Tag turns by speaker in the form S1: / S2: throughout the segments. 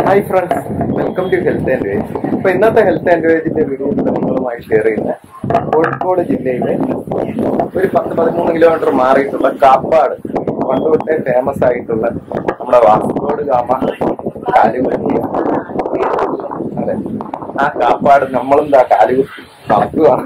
S1: Hi friends welcome to health and veg അപ്പൊ ഇന്നത്തെ ഹെൽത്ത് ആൻഡ് വേജിന്റെ വീഡിയോ നിങ്ങളുമായി ഷെയർ ചെയ്യുന്ന കോഴിക്കോട് ജില്ലയിലെ ഒരു പത്ത് പതിമൂന്ന് കിലോമീറ്റർ മാറിയിട്ടുള്ള കാപ്പാട് പണ്ട് തൊട്ടേ ഫേമസ് ആയിട്ടുള്ള നമ്മുടെ വാസ്കോട് ഗാമ കാലുകുത്തി അതെ ആ കാപ്പാട് നമ്മളും ആ കാലുകുത്തി നടക്കുകയാണ്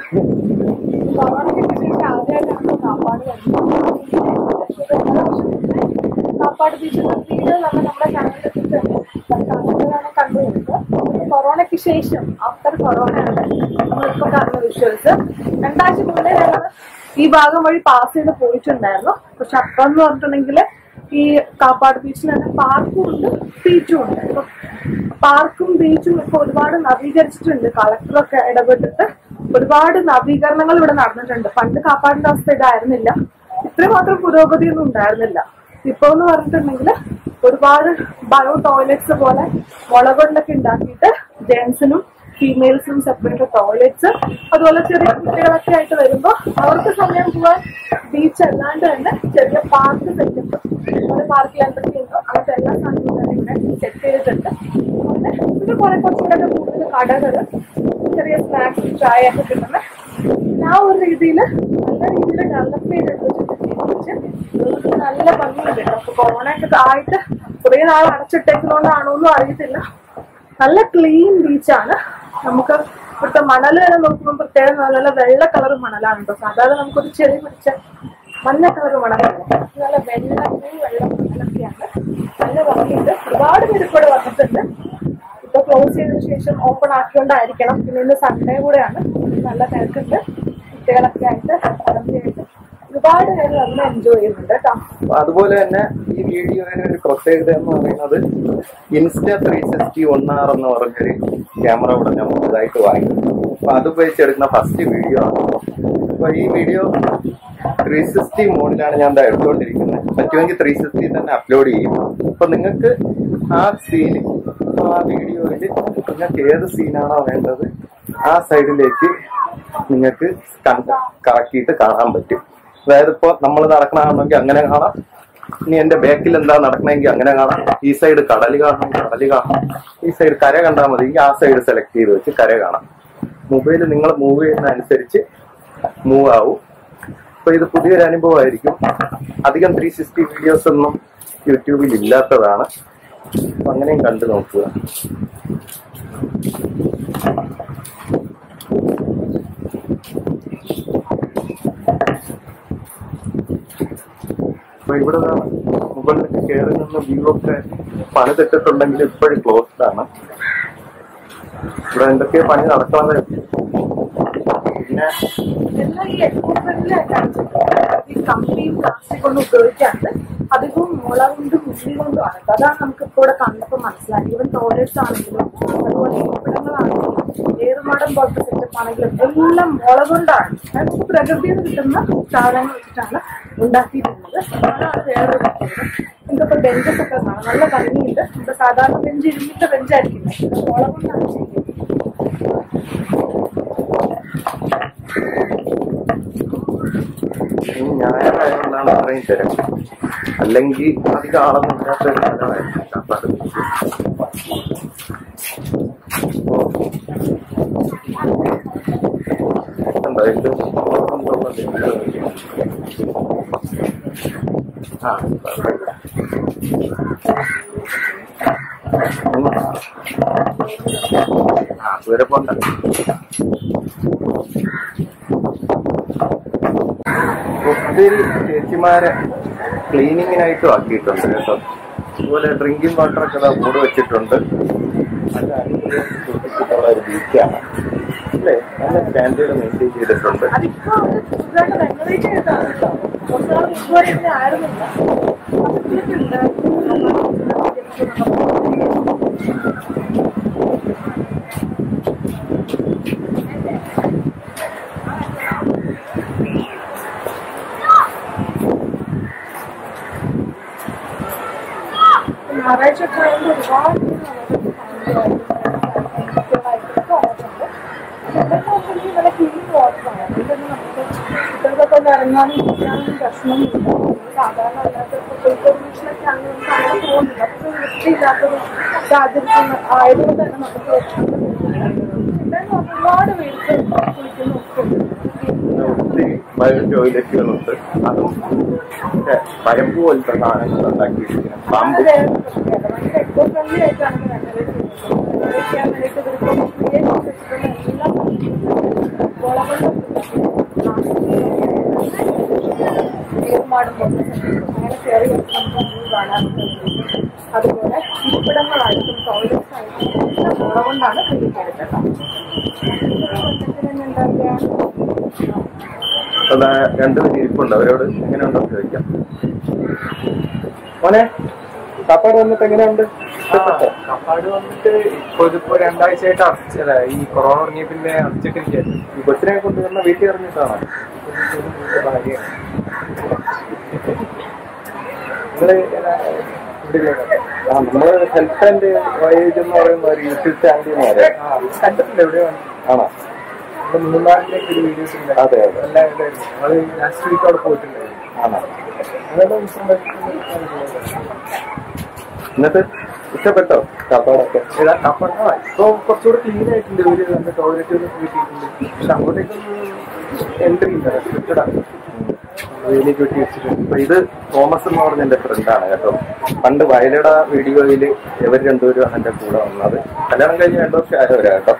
S2: കാപ്പാട് ബീച്ചിൽ വീഡിയോ നമ്മൾ നമ്മുടെ ചാനലിൽ കണ്ടുവരുന്നത് കൊറോണയ്ക്ക് ശേഷം ആഫ്റ്റർ കൊറോണയാണ് നമ്മളിപ്പോ കാണുന്ന വിഷ്വൽസ് രണ്ടാഴ്ച മുന്നേ ഞങ്ങൾ ഈ ഭാഗം വഴി പാസ് ചെയ്ത് പോയിട്ടുണ്ടായിരുന്നു പക്ഷെ അപ്പം എന്ന് പറഞ്ഞിട്ടുണ്ടെങ്കിൽ ഈ കാപ്പാട് ബീച്ചിൽ തന്നെ പാർക്കും ഉണ്ട് ബീച്ചും ഉണ്ട് അപ്പൊ പാർക്കും ബീച്ചും ഇപ്പൊ ഒരുപാട് നവീകരിച്ചിട്ടുണ്ട് കളക്ടറൊക്കെ ഇടപെട്ടിട്ട് ഒരുപാട് നവീകരണങ്ങൾ ഇവിടെ നടന്നിട്ടുണ്ട് പണ്ട് കാപ്പാടിന്റെ അവസ്ഥ ഇതായിരുന്നില്ല ഇത്രമാത്രം പുരോഗതിയൊന്നും ഉണ്ടായിരുന്നില്ല ഇപ്പൊ എന്ന് പറഞ്ഞിട്ടുണ്ടെങ്കിൽ ഒരുപാട് ബയോ ടോയ്ലറ്റ്സ് പോലെ മുളകൊണ്ടൊക്കെ ഉണ്ടാക്കിയിട്ട് ജെന്റ്സിനും ഫീമെയിൽസിനും സെപ്പറേറ്റ് ടോയ്ലറ്റ്സ് അതുപോലെ ചെറിയ കുട്ടികളൊക്കെ ആയിട്ട് വരുമ്പോൾ അവർക്ക് സമയം പോവാൻ ബീച്ച് അല്ലാണ്ട് തന്നെ ചെറിയ പാർക്ക് സെറ്റപ്പ് ഒരു പാർക്കിൽ എന്തൊക്കെയുണ്ടോ അങ്ങനത്തെ എല്ലാ സാധനങ്ങളും ഇവിടെ സെറ്റ് ചെയ്തിട്ടുണ്ട് പിന്നെ പിന്നെ കുറെ കുറച്ചുകൂടെ കൂടുതൽ കടകള് ചെറിയ സ്നാക്സ് ചായ ഒക്കെ കിട്ടുന്ന ആ ഒരു രീതിയിൽ നല്ല രീതിയിൽ ഡെവലപ്പ് ചെയ്തിട്ട് നല്ല ഭംഗിയുണ്ട് കേട്ടോ അപ്പൊ കൊറോണ ഒക്കെ ആയിട്ട് കുറെ നാൾ അടച്ചിട്ടേക്കുന്നോണ്ടാണോന്നും അറിയത്തില്ല നല്ല ക്ലീൻ ബീച്ചാണ് നമുക്ക് ഇവിടുത്തെ മണൽ വരെ നോക്കുമ്പോൾ പ്രത്യേകം നല്ല വെള്ള കളർ മണലാണ് കേട്ടോ സാധാരണ നമുക്കൊരു ചെറിയ പിടിച്ച മഞ്ഞ കളർ മണലാണ് നല്ല വെള്ള വെള്ള മണലൊക്കെയാണ് നല്ല ഭംഗിയുണ്ട് ഒരുപാട് പേര് ഇവിടെ വന്നിട്ടുണ്ട് ഇപ്പൊ ക്ലോസ് ചെയ്തതിനു ശേഷം ഓപ്പൺ ആക്കിയോണ്ടായിരിക്കണം പിന്നെ ഇന്ന് സൺഡേ കൂടെയാണ് നല്ല തിരക്കുണ്ട് കുട്ടികളൊക്കെ ആയിട്ട് ഫാമിലിയായിട്ട് ഒരുപാട് പേര് നല്ല എൻജോയ് ചെയ്യുന്നുണ്ട് കേട്ടോ
S1: അപ്പൊ അതുപോലെ തന്നെ ഈ വീഡിയോയുടെ ഒരു പ്രത്യേകത എന്ന് പറയുന്നത് insta three sixty one R എന്ന് പറഞ്ഞൊരു ക്യാമറ ഇവിടെ ഞാൻ പുതുതായിട്ട് വാങ്ങി അപ്പൊ അത് ഉപയോഗിച്ചെടുക്കുന്ന ഫസ്റ്റ് വീഡിയോ ആണ് അപ്പൊ ഈ വീഡിയോ ത്രീ സിക്സ്റ്റി മോഡിലാണ് ഞാൻ ദാ എടുത്തുകൊണ്ടിരിക്കുന്നത് പറ്റുമെങ്കിൽ ത്രീ സിക്സ്റ്റി തന്നെ അപ്ലോഡ് ചെയ്യും അപ്പൊ നിങ്ങൾക്ക് ആ സീൻ ആ വീഡിയോയിൽ നിങ്ങൾക്ക് ഏത് സീനാണോ വേണ്ടത് ആ സൈഡിലേക്ക് നിങ്ങൾക്ക് കറക്കിയിട്ട് കാണാൻ പറ്റും അതായത് ഇപ്പൊ നമ്മൾ നടക്കണമെങ്കിൽ അങ്ങനെ കാണാം ഇനി എന്റെ ബാക്കിൽ എന്താ നടക്കണമെങ്കിൽ അങ്ങനെ കാണാം ഈ സൈഡ് കടൽ കാണണം കടൽ കാണാം ഈ സൈഡ് കര കണ്ടാൽ മതി ആ സൈഡ് സെലക്ട് ചെയ്ത് വെച്ച് കര കാണാം മൊബൈൽ നിങ്ങൾ മൂവ് ചെയ്യുന്ന അനുസരിച്ച് മൂവ് ആവും അപ്പൊ ഇത് പുതിയൊരു അനുഭവമായിരിക്കും അധികം ത്രീ സിക്സ്റ്റി വീഡിയോസ് ഒന്നും യൂട്യൂബിൽ ഇല്ലാത്തതാണ് അപ്പൊ അങ്ങനെയും കണ്ടു നോക്കുക അപ്പൊ ഇവിടെ ദാ മുകളിലേക്ക് കയറി നിന്ന് വ്യൂ ഒക്കെ പണിതിട്ടിട്ടുണ്ടെങ്കിൽ ഇപ്പോഴും ക്ലോസ്ഡ് ആണ് ഇവിടെ എന്തൊക്കെയോ പണി നടക്കണത് പിന്നെ
S2: എല്ലാം ഈ എക്സ്പോർട്ടിലായിട്ടാണ് ഈ കമ്പിയും പ്ലാസ്റ്റിക് ഒന്നും ഉപയോഗിക്കാണ്ട് അധികവും മുള കൊണ്ടും ഉള്ളി കൊണ്ടുമാണ് കേട്ടോ. അതാണ് നമുക്ക് ഇപ്പോൾ ഇവിടെ കണ്ടപ്പോൾ മനസ്സിലായി ഈവൻ ടോയ്ലറ്റ്സ് ആണെങ്കിലും അതുപോലെ ഇവിടങ്ങളാണെങ്കിലും ഏറുമാടം പോലത്തെ സെറ്റപ്പ് ആണെങ്കിലും എല്ലാം മുള കൊണ്ടാണ് അതായത് നമുക്ക് പ്രകൃതിയിൽ നിന്ന് കിട്ടുന്ന സാധനങ്ങൾ വെച്ചിട്ടാണ് ഉണ്ടാക്കിയിട്ടുള്ളത് അതാണ് വേറൊരു പ്രത്യേകത എന്തൊക്കെ ബെഞ്ചസ് ഒക്കെ കാണാം നല്ല ഭംഗിയുണ്ട് നമ്മുടെ സാധാരണ ബെഞ്ച് ഇരുന്നിട്ട് ബെഞ്ചായിരിക്കില്ല മുള കൊണ്ടാണ് ചെയ്യുന്നത്
S1: ഈ ഞായറായതുകൊണ്ടാണ് അത്രയും തിരക്ക് അല്ലെങ്കിൽ അധികം ആളൊന്നും ഇല്ലാത്ത ഒരു സ്ഥലമായിരുന്നു കാപ്പാട് ബീച്ച്. ഉണ്ടോ? ഇത് ഉണ്ടോ? ആ കുഴപ്പമില്ല. ഉം. ആ ദൂരെ പോണ്ട ഒത്തിരി ചേച്ചിമാരെ ക്ലീനിങ്ങിനായിട്ടും ആക്കിയിട്ടുണ്ട് കേട്ടോ അതുപോലെ ഡ്രിങ്കിങ് വാട്ടർ ഒക്കെ ഇതാ കൂടെ വെച്ചിട്ടുണ്ട് നല്ല അടിപൊളി സൂക്ഷിച്ചിട്ടുള്ള ഒരു ബീച്ചാണ് അല്ലേ നല്ല സ്റ്റാൻഡേർഡ് മെയിൻറ്റെയിൻ ചെയ്തിട്ടുണ്ട്
S2: അതിപ്പോ അവര് പുതുതായിട്ട് renovate ചെയ്തതാണ് കേട്ടോ. കുറച്ച് നാൾ മുമ്പ് വരെ ഇങ്ങനെ ആയിരുന്നില്ല. അതിട്ടുണ്ട്. ഞായറാഴ്ച ഒക്കെ ആയതുകൊണ്ട് ഒരുപാട് കുട്ടികളായിട്ടൊക്കെ വന്നിട്ടുണ്ട്. ഇതൊക്കെ ഉണ്ടെങ്കിൽ നല്ല clean water ആണ്. ഇതൊന്നും നമുക്ക് കുട്ടികൾക്കൊക്കെ ഒന്ന് ഇറങ്ങാനും ഇരിക്കാനും പ്രശ്നമൊന്നുമില്ല. സാധാരണ അല്ലാത്ത ഇപ്പൊ കോഴിക്കോട് ബീച്ചിലൊക്കെ ആണെങ്കിൽ നമുക്ക് അങ്ങനെ പോകുന്നില്ല. അപ്പൊ വൃത്തിയില്ലാത്തൊരു ആചരിക്കുന്ന ആയതുകൊണ്ട് തന്നെ നമുക്ക് എന്തായാലും ഒരുപാട് വീട്ടിൽ കുളിക്കുന്നു ഒക്കെ ഉണ്ട്.
S1: ഒത്തിരി ബയോ ടോയ്ലറ്റുകളുണ്ട് അതും ഒക്കെ വയമ്പ് പോലത്തെ സാധനങ്ങൾ ഉണ്ടാക്കിയിരിക്കുന്നത് പാമ്പ്
S2: അതെ, പ്രത്യേകത. ഭയങ്കര eco friendly ആയിട്ടാണ് ഇത് renovate ചെയ്തിട്ടുള്ളത്. renovate ചെയ്യാൻ വേണ്ടിയിട്ട് ഇവരിപ്പം create ചെയ്ത് വെച്ചിട്ടുള്ള എല്ലാ വളങ്ങളും തീർമാനം അങ്ങനെ കയറി നമുക്ക് കാണാറുണ്ട് അതുപോലെ ഇരിപ്പിടങ്ങളായിട്ടും ടോയ്ലറ്റ്സ് ആയിട്ടും എല്ലാം മുള കൊണ്ടാണ് ക്രിയേറ്റ് ചെയ്തിട്ടുള്ളത് എന്താ പറയുക
S1: അതാ രണ്ടുപേരും ഇരിപ്പുണ്ട് അവരോട് എങ്ങനെയുണ്ടോ ചോദിക്കാം മോനെ കാപ്പാട് വന്നിട്ട് എങ്ങനെയുണ്ട് ഇഷ്ടപ്പെട്ടോ?
S3: കപ്പാട് വന്നിട്ട് ഇപ്പൊ ഇതിപ്പോ രണ്ടാഴ്ചയായിട്ട് അടച്ചല്ല ഈ കൊറോണ തുടങ്ങിയ പിന്നെ അടച്ചിട്ടിരിക്കുന്നു
S1: ഈ കൊച്ചിനെ കൊണ്ടുവന്ന വീട്ടിൽ ഇറങ്ങിയിട്ടാണോ
S3: ഭാര്യയാണ് നിങ്ങള് ഏതാ- ഇവിടെയുള്ളതാ?
S1: ആ നമ്മള് ഹെൽത്ത് ആൻഡ് വയേജ് എന്ന് പറയുന്ന ഒരു യൂട്യൂബ് ചാനലിൽ നിന്ന്
S3: ആ, കണ്ടിട്ടില്ല എവിടെയോ
S1: ആണോ
S3: നമ്മുടെ മൂന്നാറിലേക്ക് ഒരു വീഡിയോസ്
S1: അതെ, അതെ.
S3: എല്ലാം ഉണ്ടായിരുന്നു നമ്മള് ലാസ്റ്റ് വീക്ക് അവിടെ പോയിട്ടുണ്ടായിരുന്നു
S1: ആണോ
S3: അതെല്ലാം ഇൻസ്ട്രുമെന്റ്
S1: എന്നിട്ട് ഇഷ്ടപ്പെട്ടോ കാപ്പാടൊക്കെ
S3: അപ്പൊ ആ, ഇപ്പൊ കുറച്ചുകൂടെ ക്ലീൻ ആയിട്ടുണ്ട് ഇവര് നമ്മുടെ ടോയ്ലറ്റ് കിട്ടിയിട്ടുണ്ട് പക്ഷെ അങ്ങോട്ടേക്കൊന്നും എൻട്രി ഇല്ല റെസ്ട്രിക്റ്റഡ് ആണ് വേലി കെട്ടി വെച്ചിട്ടുണ്ട്
S1: അപ്പൊ ഇത് തോമസ് എന്ന് പറഞ്ഞ എന്റെ ഫ്രണ്ടാണ് കേട്ടോ പണ്ട് വയലട വീഡിയോയില് ഇവർ രണ്ടുപേരും എന്റെ കൂടെ വന്നത് കല്യാണം കഴിഞ്ഞ് രണ്ടു വർഷം ആയവരാ കേട്ടോ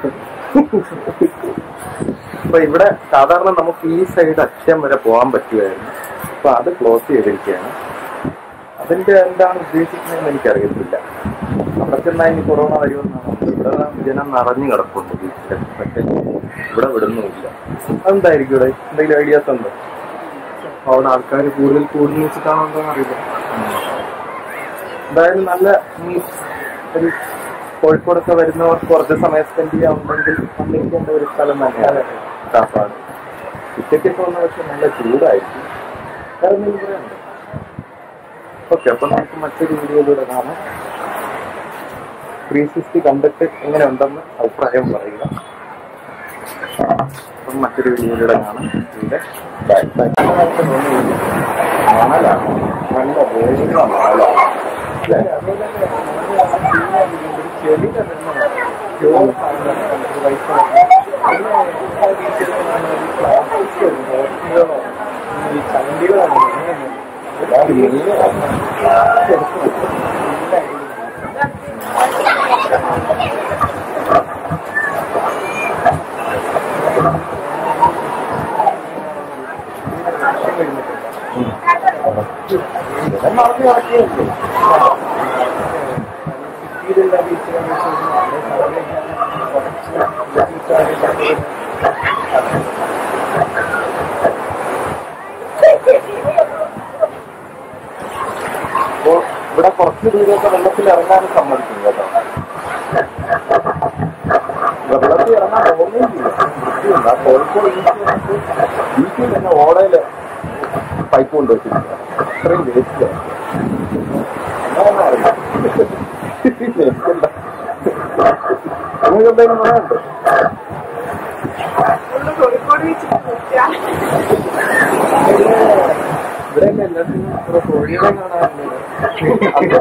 S1: അപ്പൊ ഇവിടെ സാധാരണ നമുക്ക് ഈ സൈഡ് അറ്റം വരെ പോകാൻ പറ്റുമായിരുന്നു അപ്പൊ അത് ക്ലോസ് ചെയ്തിരിക്കുകയാണ് അതിന്റെ എന്താണ് ഉദ്ദേശിക്കുന്നതെന്ന് എനിക്കറിയത്തില്ല അവിടെ ചെന്നാൽ ഇനി കൊറോണ വരുമെന്നാണ് ഇവിടെ ജനം നിറഞ്ഞു കിടപ്പുണ്ട് ബീച്ചില് പക്ഷെ ഇവിടെ വിടുന്നുമില്ല അതെന്തായിരിക്കും ഇവിടെ എന്തെങ്കിലും ഐഡിയാസ് ഉണ്ടോ
S3: അവിടെ ആൾക്കാർ കൂടുതൽ കൂടുതൽ വെച്ചിട്ടാണോ എന്താണെന്ന് അറിയില്ല
S1: എന്തായാലും നല്ല ഈ ഒരു കോഴിക്കോടൊക്കെ വരുന്നവർക്ക് കുറച്ച് സമയം സ്പെൻഡ് ചെയ്യാവുന്നെങ്കിൽ വന്നിരിക്കേണ്ട ഒരു സ്ഥലം തന്നെയാണ് കാപ്പാട് ഉച്ചയ്ക്കൊക്കെ വന്ന പക്ഷെ നല്ല ചൂടായിരിക്കും വേറെ എന്തെങ്കിലും പറയാനുണ്ടോ ഓക്കെ അപ്പൊ നമുക്ക് മറ്റൊരു വീഡിയോയിലൂടെ കാണാം ത്രീ സിക്സ്റ്റി കണ്ടിട്ട് എങ്ങനെ ഉണ്ടെന്ന് അഭിപ്രായം പറയുക അപ്പം മറ്റൊരു വീഡിയോയിലൂടെ കാണാം ഇവിടെ ബൈ ബൈ മണലാണ് നല്ല വേഗം മണലാണ് മറന്നു നടക്കുകയല്ലേ അപ്പോ ഇവിടെ കുറച്ച് ദൂരമൊക്കെ വെള്ളത്തിൽ ഇറങ്ങാനും സമ്മതിക്കും കേട്ടോ വെള്ളത്തിൽ ഇറങ്ങാൻ പോകുകയും ചെയ്യും വൃത്തിയുണ്ട് ആ കോഴിക്കോട് ബീച്ച് വന്നിട്ട് ബീച്ചിൽ തന്നെ ഓടയില് പൈപ്പ് കൊണ്ട് വെച്ചിരിക്കുക അത്രയും വേസ്റ്റ് നിങ്ങൾക്ക് എന്തെങ്കിലും പറയാനുണ്ടോ
S2: കോഴിക്കോട് വെച്ചിട്ട്
S3: ഇവിടെ എല്ലാത്തിനും കുറെ കോഴികളെ കാണാറുണ്ട്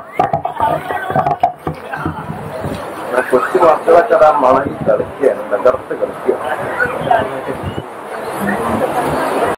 S1: കൊച്ചു മക്കളൊക്കെ അതാ മണലിൽ കളിക്കുകയാണ് എന്താ